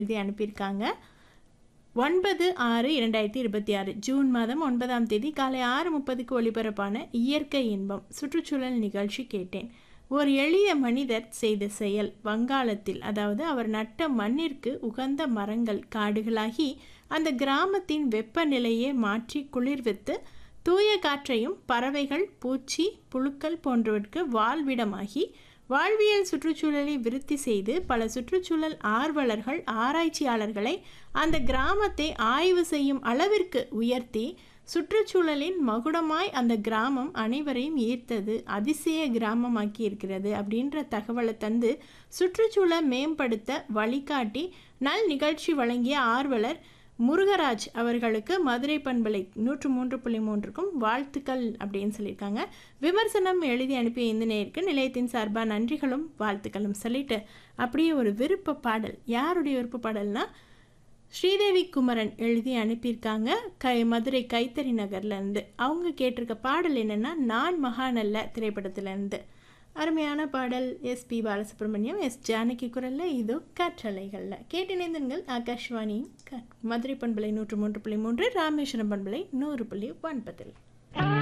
எழுதி அனுப்பியிருக்காங்க ஒன்பது ஆறு இரண்டாயிரத்தி இருபத்தி ஆறு ஜூன் மாதம் ஒன்பதாம் தேதி காலை ஆறு முப்பதுக்கு ஒளிபரப்பான இயற்கை இன்பம் சுற்றுச்சூழல் நிகழ்ச்சி கேட்டேன் ஒரு எளிய மனிதர் செய்த செயல் வங்காளத்தில் அதாவது அவர் நட்ட மண்ணிற்கு உகந்த மரங்கள் காடுகளாகி அந்த கிராமத்தின் வெப்பநிலையை மாற்றி குளிர்வித்து தூய காற்றையும் பறவைகள் பூச்சி புழுக்கள் போன்றவற்றுக்கு வாழ்விடமாகி வாழ்வியல் சுற்றுச்சூழலை விருத்தி செய்து பல சுற்றுச்சூழல் ஆர்வலர்கள் ஆராய்ச்சியாளர்களை அந்த கிராமத்தை ஆய்வு செய்யும் அளவிற்கு உயர்த்தி சுற்றுச்சூழலின் மகுடமாய் அந்த கிராமம் அனைவரையும் ஈர்த்தது அதிசய கிராமமாக்கி இருக்கிறது அப்படின்ற தகவலை தந்து சுற்றுச்சூழலை மேம்படுத்த வழிகாட்டி நல் நிகழ்ச்சி வழங்கிய ஆர்வலர் முருகராஜ் அவர்களுக்கு மதுரை பண்பலை நூற்று மூன்று புள்ளி மூன்றுக்கும் வாழ்த்துக்கள் அப்படின்னு சொல்லியிருக்காங்க விமர்சனம் எழுதி அனுப்பிய இந்த நேருக்கு நிலையத்தின் சார்பாக நன்றிகளும் வாழ்த்துக்களும் சொல்லிட்டு அப்படியே ஒரு விருப்ப பாடல் யாருடைய விருப்ப பாடல்னா ஸ்ரீதேவி குமரன் எழுதி அனுப்பியிருக்காங்க கை மதுரை கைத்தறி நகர்லேருந்து அவங்க கேட்டிருக்க பாடல் என்னென்னா நான் மகாநல்ல திரைப்படத்துலேருந்து அருமையான பாடல் S P Balasubrahmanyam S Janaki குரலில் இதோ காற்றலைகளில் கேட்டிணைந்தன்கள் ஆகாஷ்வாணி க மதுரை பண்பலை நூற்று மூன்று புள்ளி மூன்று ராமேஸ்வரம் பண்பலை நூறு புள்ளி ஒன்பதில்